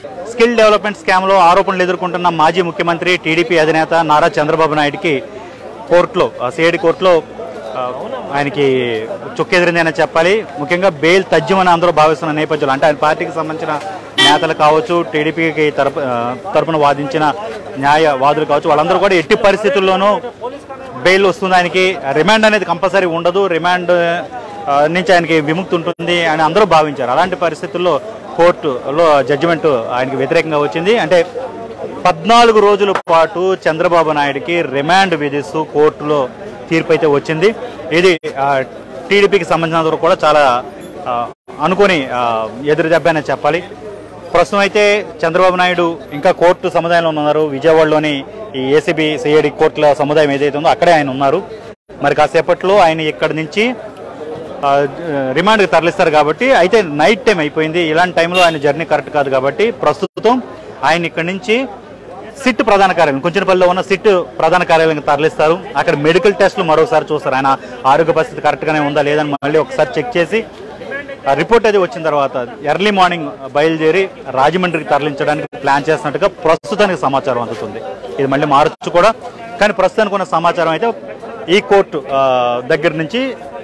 Skill development స్కామ్లో ఆరోపణలు ఎదుర్కొంటున్న మాజీ ముఖ్యమంత్రి టీడీపీ అధినేత నారా చంద్రబాబు నాయుడికి కోర్టులో సిఐడి కోర్టులో ఆ, ఆయనకి చుక్కెదిరిందని చెప్పాలి ముఖ్యంగా బెయిల్ తథ్యమని అందరూ భావిస్తున్న నేపథ్యంలో అంటే ఆయన పార్టీకి సంబంధించిన నేతలు కావచ్చు టీడీపీకి తరపు ఆ, తరపున వాదించిన న్యాయ వాదులు కావచ్చు వాళ్ళందరూ కూడా ఎట్టి పరిస్థితుల్లోనూ బెయిల్ వస్తుంది ఆయనకి రిమాండ్ అనేది కంపల్సరీ ఉండదు రిమాండ్ ఆ, నుంచి ఆయనకి విముక్తి ఉంటుంది అని అందరూ భావించారు అలాంటి పరిస్థితుల్లో కోర్టులో జడ్జిమెంట్ ఆయనకి వ్యతిరేకంగా వచ్చింది అంటే పద్నాలుగు రోజుల పాటు చంద్రబాబు నాయుడికి రిమాండ్ విధిస్తూ కోర్టులో తీర్పు అయితే వచ్చింది ఇది ఆ, టీడీపీకి సంబంధించినంత వరకు కూడా చాలా ఆ, అనుకోని ఆ, ఎదురు దెబ్బ అనే చెప్పాలి ప్రస్తుతం అయితే చంద్రబాబు నాయుడు ఇంకా కోర్టు సముదాయంలో ఉన్నారు విజయవాడలోని ఈ ఏసీబీ సిఐడి కోర్టుల సముదాయం ఏదైతే ఉందో అక్కడే ఆయన ఉన్నారు మరి కాసేపట్లో ఆయన ఇక్కడి నుంచి ఆ, రిమాండ్కి తరలిస్తారు కాబట్టి అయితే నైట్ టైం అయిపోయింది ఇలాంటి టైంలో ఆయన జర్నీ కరెక్ట్ కాదు కాబట్టి ప్రస్తుతం ఆయన ఇక్కడి నుంచి సిట్ ప్రధాన కార్యాలయం కుంచెనపల్లిలో ఉన్న సిట్ ప్రధాన కార్యాలయానికి తరలిస్తారు అక్కడ మెడికల్ టెస్టులు మరోసారి చూస్తారు ఆయన ఆరోగ్య పరిస్థితి కరెక్ట్గానే ఉందా లేదని మళ్ళీ ఒకసారి చెక్ చేసి ఆ రిపోర్ట్ అది వచ్చిన తర్వాత ఎర్లీ మార్నింగ్ బయలుదేరి రాజమండ్రికి తరలించడానికి ప్లాన్ చేస్తున్నట్టుగా ప్రస్తుతానికి సమాచారం అందుతుంది ఇది మళ్ళీ మారచ్చు కూడా కానీ ప్రస్తుతానికి ఉన్న సమాచారం అయితే ఈ కోర్టు ఆ, దగ్గర నుంచి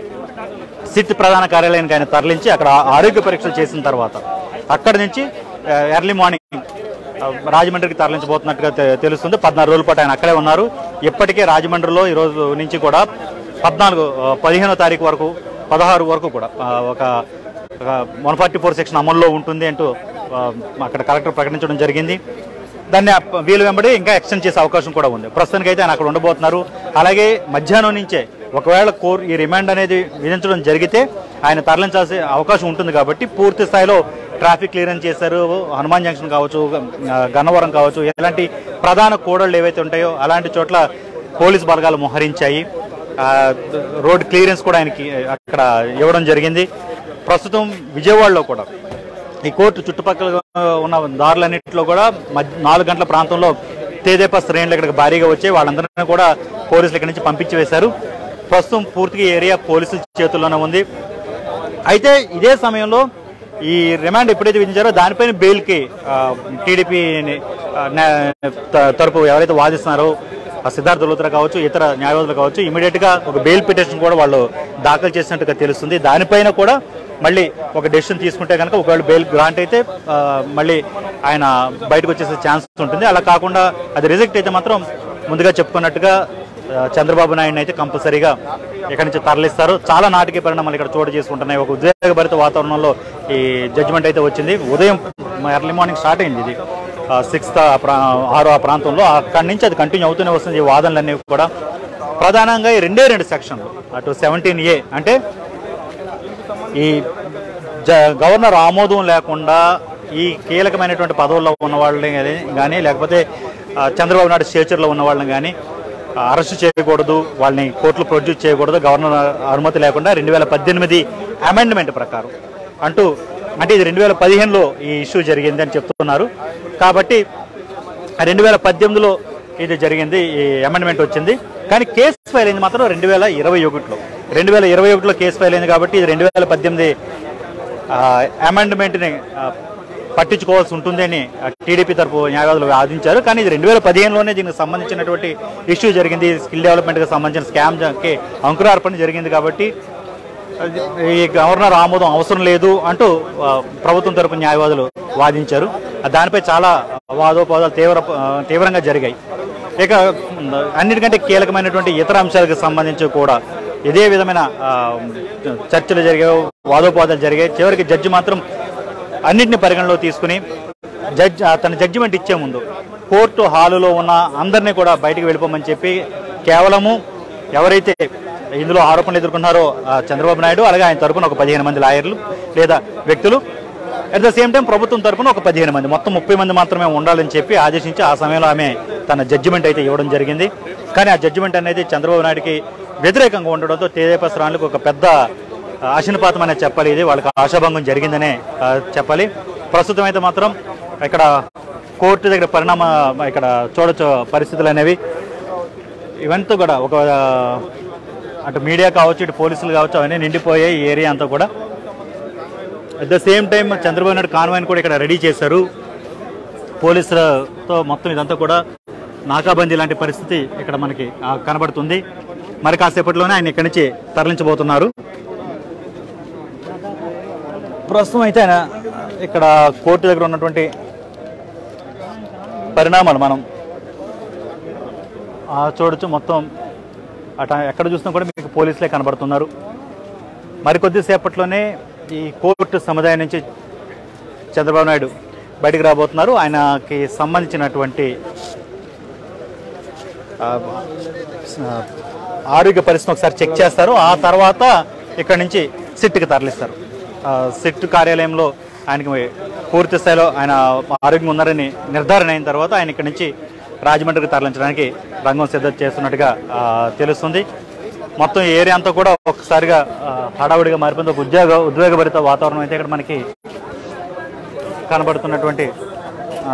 సిట్ ప్రధాన కార్యాలయానికి ఆయన తరలించి అక్కడ ఆరోగ్య పరీక్షలు చేసిన తర్వాత అక్కడి నుంచి ఆ, ఎర్లీ మార్నింగ్ ఆ, రాజమండ్రికి తరలించబోతున్నట్టుగా తె- తెలుస్తుంది పద్నాలుగు రోజుల పాటు ఆయన అక్కడే ఉన్నారు ఇప్పటికే రాజమండ్రిలో ఈ రోజు నుంచి కూడా పద్నాలుగు ఆ, పదిహేనో తారీఖు వరకు పదహారు వరకు కూడా ఆ, ఒక వన్ ఫార్టీ ఫోర్ సెక్షన్ అమల్లో ఉంటుంది అంటూ ఆ, అక్కడ కలెక్టర్ ప్రకటించడం జరిగింది దాన్ని అప్- వీలు వెంబడి ఇంకా ఎక్స్టెండ్ చేసే అవకాశం కూడా ఉంది ప్రస్తుతానికి అయితే ఆయన అక్కడ ఉండబోతున్నారు అలాగే మధ్యాహ్నం నుంచే ఒకవేళ కోర్ ఈ రిమాండ్ అనేది విధించడం జరిగితే ఆయన తరలించాల్సిన అవకాశం ఉంటుంది కాబట్టి పూర్తి స్థాయిలో ట్రాఫిక్ క్లియరెన్స్ చేశారు హనుమాన్ జంక్షన్ కావచ్చు ఆ, గన్నవరం కావచ్చు ఇలాంటి ప్రధాన కూడళ్ళు ఏవైతే ఉంటాయో అలాంటి చోట్ల పోలీస్ బలగాలు మోహరించాయి ఆ, రోడ్ క్లియరెన్స్ కూడా ఆయనకి అక్కడ ఇవ్వడం జరిగింది ప్రస్తుతం విజయవాడలో కూడా ఈ కోర్టు చుట్టుపక్కల ఉన్న దారులన్నింటిలో కూడా మధ్య నాలుగు గంటల ప్రాంతంలో తేదేపా శ్రేణులు ఇక్కడికి భారీగా వచ్చాయి వాళ్ళందరినీ కూడా పోలీసులు ఇక్కడి నుంచి పంపించి వేశారు ప్రస్తుతం పూర్తిగా ఈ ఏరియా పోలీసుల చేతుల్లోనే ఉంది అయితే ఇదే సమయంలో ఈ రిమాండ్ ఎప్పుడైతే విధించారో దానిపైన బెయిల్కి టీడీపీ తరపు ఎవరైతే వాదిస్తున్నారో ఆ సిద్ధార్థ లోత్రా కావచ్చు ఇతర న్యాయవాదులు కావచ్చు ఇమీడియట్ గా ఒక బెయిల్ పిటిషన్ కూడా వాళ్ళు దాఖలు చేసినట్టుగా తెలుస్తుంది దానిపైన కూడా మళ్ళీ ఒక డెసిషన్ తీసుకుంటే కనుక ఒకవేళ బెయిల్ గ్రాంట్ అయితే ఆ, మళ్ళీ ఆయన బయటకు వచ్చేసే ఛాన్స్ ఉంటుంది అలా కాకుండా అది రిజెక్ట్ అయితే మాత్రం ముందుగా చెప్పుకున్నట్టుగా ఆ, చంద్రబాబు నాయుడు అయితే కంపల్సరీగా ఇక్కడి నుంచి తరలిస్తారు చాలా నాటకీయ పరిణామాలు ఇక్కడ చోటు చేసుకుంటున్నాయి ఒక ఉద్వేగభరిత వాతావరణంలో ఈ జడ్జిమెంట్ అయితే వచ్చింది ఉదయం ఎర్లీ మార్నింగ్ స్టార్ట్ అయింది ఇది సిక్స్త్ ఆరో ఆ ప్రాంతంలో అక్కడి నుంచి అది కంటిన్యూ అవుతూనే వస్తుంది ఈ వాదనలన్నీ కూడా ప్రధానంగా ఈ రెండే రెండు సెక్షన్లు అటు సెవెంటీన్ ఏ అంటే ఈ జ గవర్నర్ ఆమోదం లేకుండా ఈ కీలకమైనటువంటి పదవుల్లో ఉన్న వాళ్ళని కానీ కానీ లేకపోతే ఆ, చంద్రబాబు నాయుడు స్టేచర్లో ఉన్న వాళ్ళని కానీ అరెస్ట్ చేయకూడదు వాళ్ళని కోర్టులో ప్రొడ్యూస్ చేయకూడదు గవర్నర్ అనుమతి లేకుండా రెండు వేల పద్దెనిమిది అమెండ్మెంట్ ప్రకారం అంటూ అంటే ఇది రెండు వేల పదిహేనులో ఈ ఇష్యూ జరిగింది అని చెప్తున్నారు కాబట్టి రెండు వేల పద్దెనిమిదిలో ఇది జరిగింది ఈ అమెండ్మెంట్ వచ్చింది కానీ కేసు ఫైల్ అయింది మాత్రం రెండు వేల ఇరవై ఒకటిలో రెండు వేల ఇరవై ఒకటిలో కేసు ఫైల్ అయింది కాబట్టి ఇది రెండు వేల పద్దెనిమిది అమెండ్మెంట్ని పట్టించుకోవాల్సి ఉంటుంది అని టీడీపీ తరపు న్యాయవాదులు వాదించారు కానీ ఇది రెండు వేల పదిహేనులోనే దీనికి సంబంధించినటువంటి ఇష్యూ జరిగింది స్కిల్ డెవలప్మెంట్కి సంబంధించిన స్కామ్కి అంకురార్పణ జరిగింది కాబట్టి ఈ గవర్నర్ ఆమోదం అవసరం లేదు అంటూ ఆ, ప్రభుత్వం తరపు న్యాయవాదులు వాదించారు ఆ, దానిపై చాలా వాదోపవాదాలు తీవ్ర ఆ, తీవ్రంగా జరిగాయి ఇక ఉమ్, అన్నిటికంటే కీలకమైనటువంటి ఇతర అంశాలకు సంబంధించి కూడా ఇదే విధమైన ఆ, చర్చలు జరిగాయి వాదోపవాదాలు జరిగాయి చివరికి జడ్జి మాత్రం అన్నింటిని పరిగణలో తీసుకుని జడ్జి తన జడ్జిమెంట్ ఇచ్చే ముందు కోర్టు హాలులో ఉన్న అందరినీ కూడా బయటికి వెళ్ళిపోమని చెప్పి కేవలము ఎవరైతే ఇందులో ఆరోపణలు ఎదుర్కొన్నారో ఆ, చంద్రబాబు నాయుడు అలాగే ఆయన తరపున ఒక పదిహేను మంది లాయర్లు లేదా వ్యక్తులు అట్ ద సేమ్ టైం ప్రభుత్వం తరపున ఒక పదిహేను మంది మొత్తం ముప్పై మంది మాత్రమే ఉండాలని చెప్పి ఆదేశించి ఆ సమయంలో ఆమె తన జడ్జిమెంట్ అయితే ఇవ్వడం జరిగింది కానీ ఆ జడ్జిమెంట్ అనేది చంద్రబాబు నాయుడుకి వ్యతిరేకంగా ఉండడంతో తేదేపా శ్రాణులకు ఒక పెద్ద ఆశీనుపాతం అనేది చెప్పాలి ఇది వాళ్ళకి ఆశాభంగం జరిగిందనే ఆ, చెప్పాలి ప్రస్తుతం అయితే మాత్రం ఇక్కడ కోర్టు దగ్గర పరిణామ ఇక్కడ చూడొచ్చు పరిస్థితులు అనేవి ఇవంతా కూడా ఒక అటు మీడియా కావచ్చు ఇటు పోలీసులు కావచ్చు అవన్నీ నిండిపోయాయి ఈ ఏరియా అంతా కూడా at the same time Chandrababu Naidu కాన్వాయ్ని కూడా ఇక్కడ రెడీ చేశారు పోలీసులతో మొత్తం ఇదంతా కూడా నాకాబందీ లాంటి పరిస్థితి ఇక్కడ మనకి ఆ, కనబడుతుంది మరి కాసేపట్లోనే ఆయన ఇక్కడి నుంచి తరలించబోతున్నారు ప్రస్తుతం అయితే ఆయన ఇక్కడ కోర్టు దగ్గర ఉన్నటువంటి పరిణామాలు మనం ఆ, చూడొచ్చు మొత్తం అట ఎక్కడ చూసినా కూడా మీకు పోలీసులే కనబడుతున్నారు మరికొద్ది సేపట్లోనే ఈ కోర్టు సముదాయం నుంచి చంద్రబాబు నాయుడు బయటికి రాబోతున్నారు ఆయనకి సంబంధించినటువంటి ఆ, ఆ, ఆరోగ్య పరిస్థితిని ఒకసారి చెక్ చేస్తారు ఆ తర్వాత ఇక్కడ నుంచి సిట్కి తరలిస్తారు ఆ, సిట్ కార్యాలయంలో ఆయనకి పూర్తి స్థాయిలో ఆయన ఆరోగ్యం ఉన్నారని నిర్ధారణ అయిన తర్వాత ఆయన ఇక్కడ నుంచి రాజమండ్రికి తరలించడానికి రంగం సిద్ధం చేస్తున్నట్టుగా ఆ, తెలుస్తుంది మొత్తం ఈ ఏరియా అంతా కూడా ఒక్కసారిగా ఆ, హడావుడిగా మారిపోయింది ఒక ఉద్యోగ ఉద్వేగభరిత వాతావరణం అయితే ఇక్కడ మనకి కనబడుతున్నటువంటి ఆ,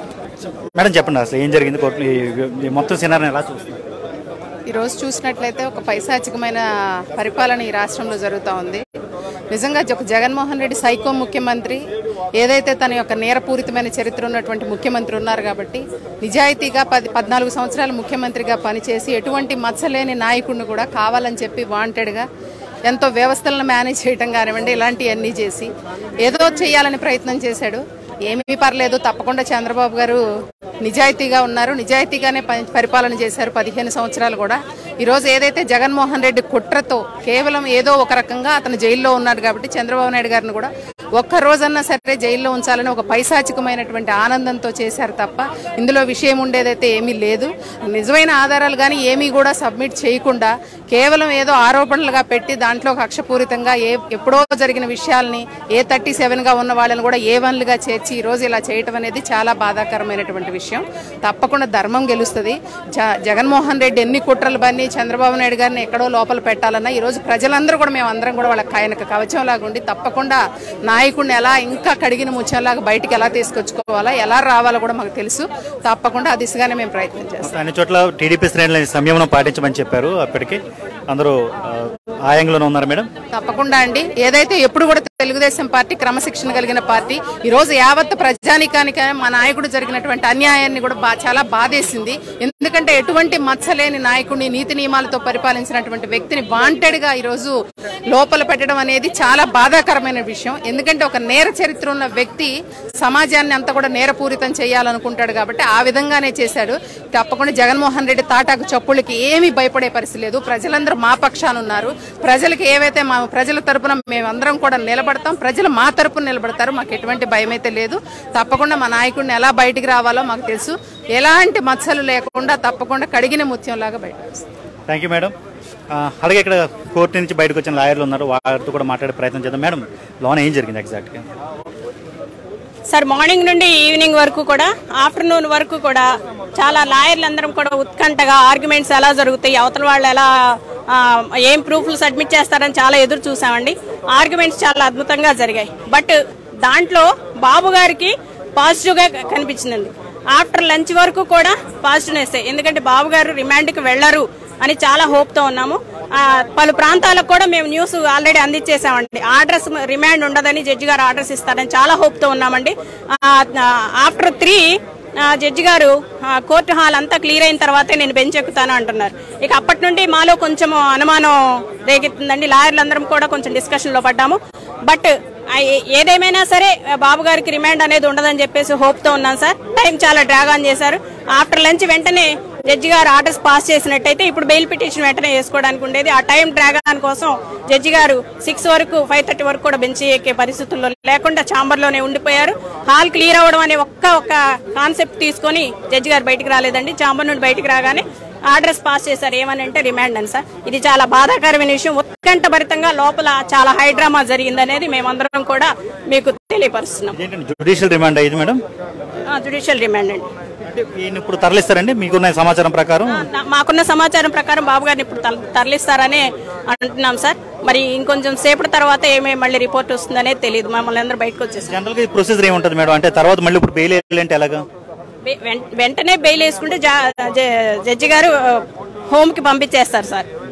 మేడం చెప్పండి అసలు ఏం జరిగింది కోర్టులో ఈ- ఈ మొత్తం సినారిని ఎలా చూస్తున్నారు ఈరోజు చూసినట్లయితే ఒక పైశాచికమైన పరిపాలన ఈ రాష్ట్రంలో జరుగుతూ ఉంది నిజంగా ఒక జగన్మోహన్ రెడ్డి సైకో ముఖ్యమంత్రి ఏదైతే తన యొక్క నేరపూరితమైన చరిత్ర ఉన్నటువంటి ముఖ్యమంత్రి ఉన్నారు కాబట్టి నిజాయితీగా పది పద్నాలుగు సంవత్సరాలు ముఖ్యమంత్రిగా పనిచేసి ఎటువంటి మచ్చలేని నాయకుడిని కూడా కావాలని చెప్పి వాంటెడ్గా ఎంతో వ్యవస్థలను మేనేజ్ చేయటం కానివ్వండి ఇలాంటివన్నీ చేసి ఏదో చేయాలని ప్రయత్నం చేశాడు ఏమీ పర్లేదు తప్పకుండా చంద్రబాబు గారు నిజాయితీగా ఉన్నారు నిజాయితీగానే ప- పరిపాలన చేశారు పదిహేను సంవత్సరాలు కూడా ఈరోజు ఏదైతే జగన్మోహన్ రెడ్డి కుట్రతో కేవలం ఏదో ఒక రకంగా అతను జైల్లో ఉన్నాడు కాబట్టి చంద్రబాబు నాయుడు గారిని కూడా ఒక్క రోజన్నా సరే జైల్లో ఉంచాలని ఒక పైశాచికమైనటువంటి ఆనందంతో చేశారు తప్ప ఇందులో విషయం ఉండేదైతే ఏమీ లేదు నిజమైన ఆధారాలు కానీ ఏమీ కూడా సబ్మిట్ చేయకుండా కేవలం ఏదో ఆరోపణలుగా పెట్టి దాంట్లో కక్షపూరితంగా ఏ ఎప్పుడో జరిగిన విషయాల్ని ఏ థర్టీ సెవెన్గా ఉన్న వాళ్ళని కూడా ఏ వన్లుగా చేర్చి ఈ రోజు ఇలా చేయటం అనేది చాలా బాధాకరమైనటువంటి విషయం తప్పకుండా ధర్మం గెలుస్తుంది జ- జగన్మోహన్ రెడ్డి ఎన్ని కుట్రలు బన్ని చంద్రబాబు నాయుడు గారిని ఎక్కడో లోపల పెట్టాలన్నా ఈ రోజు ప్రజలందరూ కూడా మేము అందరం కూడా వాళ్ళ ఆయనకు కవచం లాగా ఉండి తప్పకుండా నాయకుడిని ఎలా ఇంకా కడిగిన ముచ్చంలాగా బయటికి ఎలా తీసుకొచ్చుకోవాలా ఎలా రావాలో కూడా మాకు తెలుసు తప్పకుండా ఆ దిశగానే మేము ప్రయత్నం చేస్తాం అన్ని చోట్ల టీడీపీ శ్రేణుల సంయమనం పాటించమని చెప్పారు అప్పటికి అందరూ ఆ, ఆయంలోనే ఉన్నారు మేడం తప్పకుండా అండి ఏదైతే ఎప్పుడు కూడా తెలుగుదేశం పార్టీ క్రమశిక్షణ కలిగిన పార్టీ ఈ రోజు యావత్ ప్రజానికానికి మా నాయకుడు జరిగినటువంటి అన్యాయాన్ని కూడా బా- చాలా బాధేసింది ఎందుకంటే ఎటువంటి మచ్చలేని నాయకుడిని నీతి నియమాలతో పరిపాలించినటువంటి వ్యక్తిని వాంటెడ్ గా ఈ రోజు లోపల పెట్టడం అనేది చాలా బాధాకరమైన విషయం ఎందుకంటే ఒక నేర చరిత్ర ఉన్న వ్యక్తి సమాజాన్ని అంతా కూడా నేరపూరితం చేయాలనుకుంటాడు కాబట్టి ఆ విధంగానే చేశాడు తప్పకుండా జగన్మోహన్ రెడ్డి తాటాకు చప్పుళ్ళకి ఏమీ భయపడే పరిస్థితి లేదు ప్రజలందరూ మా పక్షాన ఉన్నారు ప్రజలకు ఏవైతే మా ప్రజల తరపున మేమందరం కూడా నిలబడతాం ప్రజలు మా తరపున నిలబడతారు మాకు ఎటువంటి భయం అయితే లేదు తప్పకుండా మా నాయకుడిని ఎలా బయటికి రావాలో మాకు తెలుసు ఎలాంటి మచ్చలు లేకుండా తప్పకుండా కడిగిన ముత్యంలాగా బయటకు వస్తాం థ్యాంక్ యూ మేడం ఆ, అలాగే ఇక్కడ కోర్టు నుంచి బయటకు వచ్చిన లాయర్లు ఉన్నారు వారితో కూడా మాట్లాడే ప్రయత్నం చేద్దాం మేడం లోన ఏం జరిగింది ఎగ్జాక్ట్గా సార్ మార్నింగ్ నుండి ఈవినింగ్ వరకు కూడా ఆఫ్టర్నూన్ వరకు కూడా చాలా లాయర్లు అందరం కూడా ఉత్కంఠగా ఆర్గ్యుమెంట్స్ ఎలా జరుగుతాయి అవతల వాళ్ళు ఎలా ఆ, ఏం ప్రూఫ్లు సబ్మిట్ చేస్తారని చాలా ఎదురు చూసామండి ఆర్గ్యుమెంట్స్ చాలా అద్భుతంగా జరిగాయి బట్ దాంట్లో బాబు గారికి పాజిటివ్గా కనిపించిందండి ఆఫ్టర్ లంచ్ వరకు కూడా పాజిటివ్నెస్ ఎందుకంటే బాబు గారు రిమాండ్కి వెళ్లరు అని చాలా హోప్తో ఉన్నాము ఆ, పలు ప్రాంతాలకు కూడా మేము న్యూస్ ఆల్రెడీ అందించేసామండి ఆర్డర్స్ రిమాండ్ ఉండదని జడ్జి గారు ఆర్డర్స్ ఇస్తారని చాలా హోప్తో ఉన్నామండి ఆఫ్టర్ త్రీ జడ్జి గారు ఆ, కోర్టు హాల్ అంతా క్లియర్ అయిన తర్వాతే నేను బెంచ్ ఎక్కుతాను అంటున్నారు ఇక అప్పటి నుండి మాలో కొంచెం అనుమానం రేగెత్తుందండి లాయర్లందరం కూడా కొంచెం డిస్కషన్లో పడ్డాము బట్ ఆ, ఏ- ఏదేమైనా సరే ఆ, బాబు గారికి రిమాండ్ అనేది ఉండదని చెప్పేసి హోప్తో ఉన్నాను సార్ టైం చాలా డ్రాగ్ ఆన్ చేశారు ఆఫ్టర్ లంచ్ వెంటనే జడ్జి గారు ఆర్డర్స్ పాస్ చేసినట్టయితే ఇప్పుడు బెయిల్ పిటిషన్ వెంటనే వేసుకోవడానికి ఉండేది ఆ టైం డ్రాగ్ ఆన్ కోసం జడ్జి గారు సిక్స్ వరకు ఫైవ్ థర్టీ వరకు కూడా బెంచ్ ఎక్కే పరిస్థితుల్లో లేకుండా ఛాంబర్ లోనే ఉండిపోయారు హాల్ క్లియర్ అవ్వడం అనే ఒక్క ఒక్క కాన్సెప్ట్ తీసుకొని జడ్జి గారు బయటికి రాలేదండి ఛాంబర్ నుండి బయటికి రాగానే ఆర్డర్స్ పాస్ చేశారు ఏమని అంటే రిమాండ్ అని సార్ ఇది చాలా బాధాకరమైన విషయం ఉత్కంఠ భరితంగా లోపల చాలా హైడ్రామా జరిగిందనేది మేమందరం కూడా మీకు తెలియపరుస్తున్నాం ఇదేంటండి జుడిషియల్ రిమాండ్ అయ్యింది మేడం జుడిషియల్ రిమాండ్ అండి అంటే ఈయన ఇప్పుడు తరలిస్తారండి మీకున్న సమాచారం ప్రకారం నా- మాకున్న సమాచారం ప్రకారం బాబు గారిని ఇప్పుడు తర- తరలిస్తారని అంటున్నాం సార్ మరి ఇంకొంచెం సేపటి తర్వాత ఏమేమి మళ్ళీ రిపోర్ట్ వస్తుందనేది తెలియదు మమ్మల్ని అందరూ బయటకు వచ్చేసాం జనరల్గా ఈ ప్రొసీజర్ ఏముంటుంది మేడం అంటే తర్వాత మళ్ళీ ఇప్పుడు బెయిల్ వేయాలంటే ఎలాగా వె- వెం- వెంటనే బెయిల్ వేసుకుంటే జా- జ- జడ్జి గారు హోమ్ కి పంపించేస్తారు సార్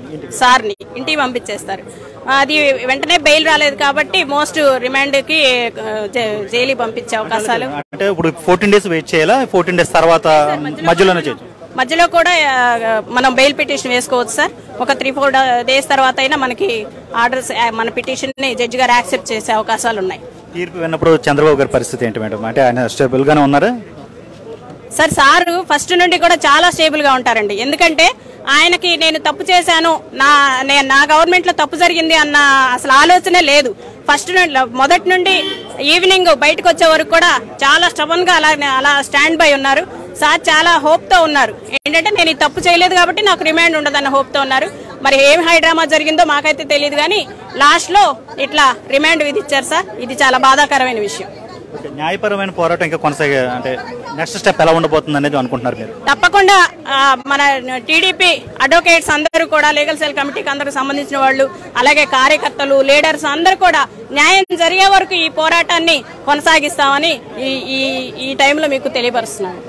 సార్ని ఇంటికి పంపించేస్తారు అది వెంటనే బెయిల్ రాలేదు కాబట్టి మోస్ట్ రిమాండ్కి జైలుకి పంపించే అవకాశాలు అంటే ఇప్పుడు ఫోర్టీన్ డేస్ వెయిట్ చేయాలా ఫోర్టీన్ డేస్ తర్వాత మధ్యలోనే చేయొచ్చు మధ్యలో కూడా ఆ, మనం బెయిల్ పిటిషన్ వేసుకోవచ్చు సార్ ఒక త్రీ ఫోర్ డేస్ తర్వాత అయినా మనకి ఆర్డర్స్ మన పిటిషన్ ని జడ్జి గారు యాక్సెప్ట్ చేసే అవకాశాలు ఉన్నాయి తీర్పు విన్నప్పుడు చంద్రబాబు గారి పరిస్థితి ఏంటి మేడం అంటే ఆయన స్టేబుల్ గానే ఉన్నారా సార్ సారు ఫస్ట్ నుండి కూడా చాలా స్టేబుల్ గా ఉంటారండి ఎందుకంటే ఆయనకి నేను తప్పు చేశాను నా నేను నా గవర్నమెంట్ లో తప్పు జరిగింది అన్న అసలు ఆలోచనే లేదు ఫస్ట్ నుండి మొదటి నుండి ఈవినింగ్ బయటకు వచ్చే వరకు కూడా చాలా స్టబన్ గా అలా అలా స్టాండ్ బై ఉన్నారు సార్ చాలా హోప్ తో ఉన్నారు ఏంటంటే నేను ఈ తప్పు చేయలేదు కాబట్టి నాకు రిమాండ్ ఉండదన్న హోప్ తో ఉన్నారు మరి ఏం హైడ్రామా జరిగిందో మాకైతే తెలియదు కానీ లాస్ట్ లో ఇట్లా రిమాండ్ విధించారు సార్ ఇది చాలా బాధాకరమైన విషయం ఓకే, న్యాయపరమైన పోరాటం ఇంకా కొనసాగే అంటే నెక్స్ట్ స్టెప్ ఎలా ఉండబోతుంది అనేది అనుకుంటున్నారు మీరు తప్పకుండా ఆ, మన టీడీపీ అడ్వకేట్స్ అందరూ కూడా లీగల్ సెల్ కమిటీకి అందరికి సంబంధించిన వాళ్ళు అలాగే కార్యకర్తలు లీడర్స్ అందరూ కూడా న్యాయం జరిగే వరకు ఈ పోరాటాన్ని కొనసాగిస్తామని ఈ ఈ ఈ టైంలో మీకు తెలియపరుస్తున్నాను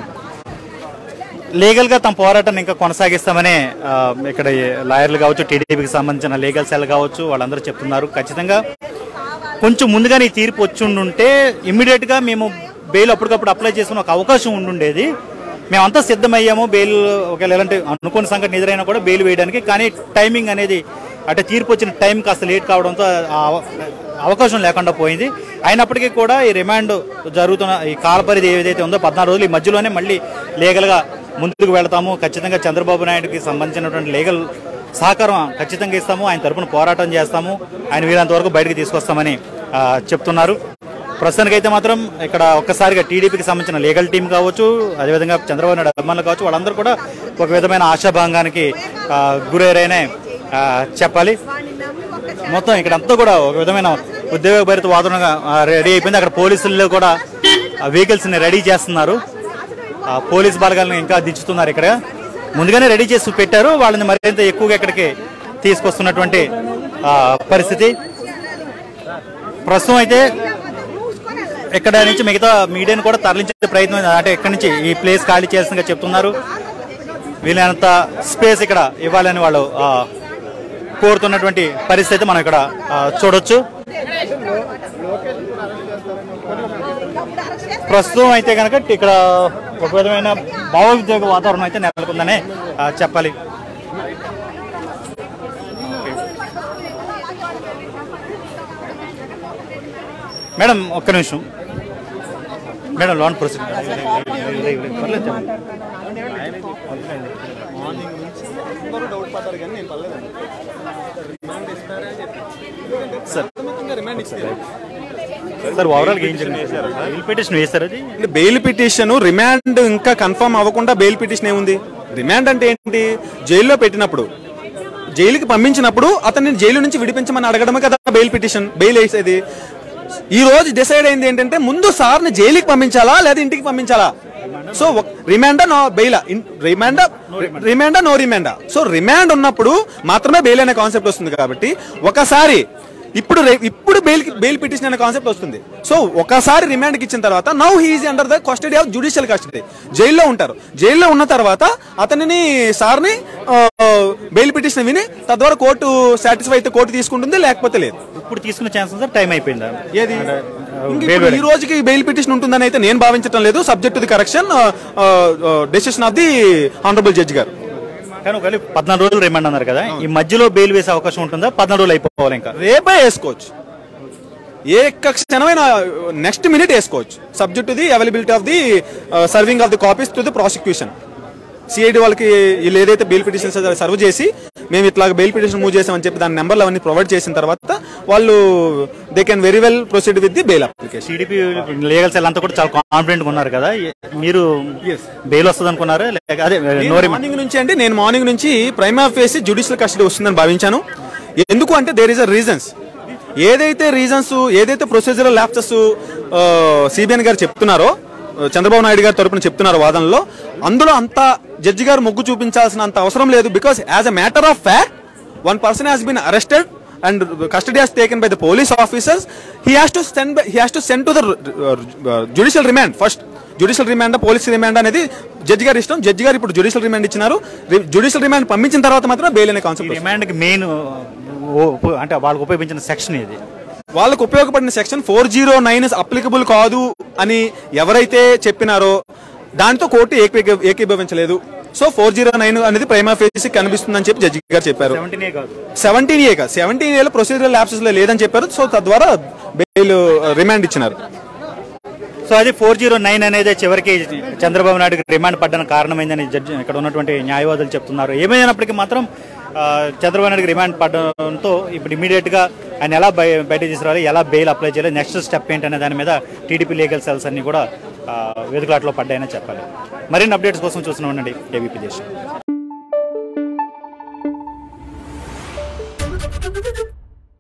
లీగల్ గా తమ పోరాటాన్ని ఇంకా కొనసాగిస్తామని ఆ, ఇక్కడ ఈ లాయర్లు కావచ్చు టీడీపీకి సంబంధించిన లీగల్ సెల్ కావచ్చు వాళ్ళందరూ చెప్తున్నారు ఖచ్చితంగా కొంచెం ముందుగానే ఈ తీర్పు వచ్చి ఉండుంటే ఇమ్మీడియట్ గా మేము బెయిల్ అప్పటికప్పుడు అప్లై చేసుకునే ఒక అవకాశం ఉండుండేది మేమంతా సిద్ధమయ్యాము బెయిల్ ఒకవేళ ఎలాంటి అనుకోని సంఘటన ఎదురైనా కూడా బెయిల్ వేయడానికి కానీ టైమింగ్ అనేది అంటే తీర్పు వచ్చిన టైం కాస్త లేట్ కావడంతో ఆ అవ- అవకాశం లేకుండా పోయింది అయినప్పటికీ కూడా ఈ రిమాండ్ జరుగుతున్న ఈ కాలపరిధి ఏదైతే ఉందో పద్నాలుగు రోజులు ఈ మధ్యలోనే మళ్ళీ లీగల్గా ముందుకు వెళతాము ఖచ్చితంగా చంద్రబాబు నాయుడుకి సంబంధించినటువంటి లీగల్ సహకారం ఖచ్చితంగా ఇస్తాము ఆయన తరపున పోరాటం చేస్తాము ఆయన వీలంత వరకు బయటకు తీసుకొస్తామని ఆ, చెప్తున్నారు ప్రస్తుతానికైతే మాత్రం ఇక్కడ ఒక్కసారిగా టీడీపీకి సంబంధించిన లీగల్ టీం కావచ్చు అదేవిధంగా చంద్రబాబు నాయుడు అభిమానులు కావచ్చు వాళ్ళందరూ కూడా ఒక విధమైన ఆశాభంగానికి ఆ, గురయ్యారనే ఆ, చెప్పాలి మొత్తం ఇక్కడ అంతా కూడా ఒక విధమైన ఉద్యోగభరిత వాతావరణంగా ఆ, రెడీ అయిపోయింది అక్కడ పోలీసుల్లో కూడా వెహికల్స్ ని రెడీ చేస్తున్నారు ఆ, పోలీస్ బలగాలను ఇంకా దించుతున్నారు ఇక్కడ ముందుగానే రెడీ చేసి పెట్టారు వాళ్ళని మరింత ఎక్కువగా ఇక్కడికి తీసుకొస్తున్నటువంటి ఆ, పరిస్థితి ప్రస్తుతం అయితే ఇక్కడ నుంచి మిగతా మీడియాను కూడా తరలించే ప్రయత్నం అంటే ఇక్కడ నుంచి ఈ ప్లేస్ ఖాళీ చేయాల్సిందిగా చెప్తున్నారు వీలైనంత స్పేస్ ఇక్కడ ఇవ్వాలని వాళ్ళు ఆ, కోరుతున్నటువంటి పరిస్థితి మనం ఇక్కడ ఆ, చూడొచ్చు ప్రస్తుతం అయితే కనుక ఇక్కడ ఒక విధమైన భావోద్వేగ వాతావరణం అయితే నెలకొందనే ఆ, చెప్పాలి మేడం ఒక్క నిమిషం మేడం లోన్ ప్రొసీడ్ పర్లేదు చెప్పండి. సార్ సార్ ఓవరాల్ ఏం జరిగింది బిల్ పిటిషన్ వేశారు అది అంటే బెయిల్ పిటిషన్ రిమాండ్ ఇంకా కన్ఫర్మ్ అవ్వకుండా బెయిల్ పిటిషన్ ఏముంది రిమాండ్ అంటే ఏంటి జైల్లో పెట్టినప్పుడు జైలుకి పంపించినప్పుడు అతన్ని జైలు నుంచి విడిపించమని అడగడమే కదా బెయిల్ పిటిషన్ బెయిల్ వేసేది ఈ రోజు డిసైడ్ అయింది ఏంటంటే ముందు సార్ని జైలుకి పంపించాలా లేదా ఇంటికి పంపించాలా సో రిమాండా నో బెయిలా రిమాండా రిమాండా నో రిమాండా సో రిమాండ్ ఉన్నప్పుడు మాత్రమే బెయిల్ అనే కాన్సెప్ట్ వస్తుంది కాబట్టి ఒకసారి ఇప్పుడు రే- ఇప్పుడు బెయిల్ బెయిల్ పిటిషన్ అనే కాన్సెప్ట్ వస్తుంది సో ఒకసారి రిమాండ్కి ఇచ్చిన తర్వాత now he is under the custody of judicial custody జైల్లో ఉంటారు జైల్లో ఉన్న తర్వాత అతనిని సార్ని బెయిల్ పిటిషన్ విని తద్వారా కోర్టు సాటిస్ఫై అయితే కోర్టు తీసుకుంటుంది లేకపోతే లేదు ఇప్పుడు తీసుకున్న ఛాన్స్ సార్ టైం అయిపోయిందా ఏది అంటే, ఇంక bail ఇప్పుడు ఈ రోజుకి బెయిల్ పిటిషన్ ఉంటుందని అయితే నేను భావించడం లేదు subject to the correction decision of the honourable judge గారు కానీ ఒకవేళ పద్నాలుగు రోజులు రిమాండ్ అన్నారు కదా ఈ మధ్యలో బెయిల్ వేసే అవకాశం ఉంటుందా పద్నాలుగు రోజులు అయిపోవాలి ఇంకా రేపే వేసుకోవచ్చు ఏ ఒక్క క్షణమైన నెక్స్ట్ మినిట్ వేసుకోవచ్చు subject to the availability of the serving of the copies to the prosecution CID వాళ్ళకి వీళ్ళు ఏదైతే బెయిల్ పిటిషన్స్ సర్వ్ చేసి మేము ఇట్లా బెయిల్ పిటిషన్ మూవ్ చేసామని చెప్పి దాని నెంబర్లు అవన్నీ ప్రొవైడ్ చేసిన తర్వాత వాళ్ళు they can very well proceed with the bail application TDP legal cell అంతా కూడా చాలా కాన్ఫిడెంట్ గా ఉన్నారు కదా ఏ- మీరు బెయిల్ వస్తుంది అనుకున్నారా లేక అదే నో రిమాండ్ మార్నింగ్ నుంచి అంటే నేను మార్నింగ్ నుంచి prima facie judicial custody వస్తుందని భావించాను ఎందుకు అంటే దేర్ ఇస్ అ రీజన్స్ ఏదైతే రీజన్స్ ఏదైతే ప్రొసీజరల్ ల్యాప్సెస్ సిబిఎన్ గారు చెప్తున్నారో ఆ, చంద్రబాబు నాయుడు గారి తరపున చెప్తున్నారు వాదనలో అందులో అంత జడ్జి గారు మొగ్గు చూపించాల్సిన అంత అవసరం లేదు because as a matter of fact one person has been arrested and custody has taken by the police officers he has to send he has to send to the judicial remand first judicial remand police remand అనేది judge గారి ఇష్టం judge గారు ఇప్పుడు judicial remand ఇచ్చినారు judicial remand పంపించిన తర్వాత మాత్రం bail అనే ఈ కాన్సెప్ట్ రిమాండ్కి మెయిన్ అంటే వాళ్ళకు ఉపయోగించిన సెక్షన్ ఇది వాళ్ళకు ఉపయోగపడిన section four zero nine applicable కాదు అని ఎవరైతే చెప్పినారో దాంతో కోర్టు ఏకీ- ఏకీభవించలేదు సో ఫోర్ జీరో నైన్ అనేది ప్రైమా ఫేసి కనిపిస్తుందని చెప్పి జడ్జి గారు చెప్పారు సెవెంటీనే కాదు సెవెంటీన్ ఏ కాదు సెవెంటీన్ ఏలో ప్రొసీజరల్ ల్యాప్సెస్ లో లేదని చెప్పారు సో తద్వారా బెయిల్ రిమాండ్ ఇచ్చినారు సో అది ఫోర్ జీరో నైన్ అనేది చివరికి చంద్రబాబు నాయుడుకి రిమాండ్ పడ్డానికి కారణమైందని జడ్జి ఇక్కడ ఉన్నటువంటి న్యాయవాదులు చెప్తున్నారు ఏమైనప్పటికీ మాత్రం ఆ, చంద్రబాబు నాయుడుకి రిమాండ్ పడడంతో ఇప్పుడు ఇమీడియట్ గా ఆయన ఎలా బయ బయట తీసుకురావాలి ఎలా బెయిల్ అప్లై చేయాలి నెక్స్ట్ స్టెప్ ఏంటనే దాని మీద టీడీపీ లీగల్ సెల్స్ అన్ని కూడా ఆ, వెతుకులాటలో పడ్డాయని చెప్పాలి మరిన్ని అప్డేట్స్ కోసం చూస్తున్నాం ఉండండి ఏబీపీ దేశం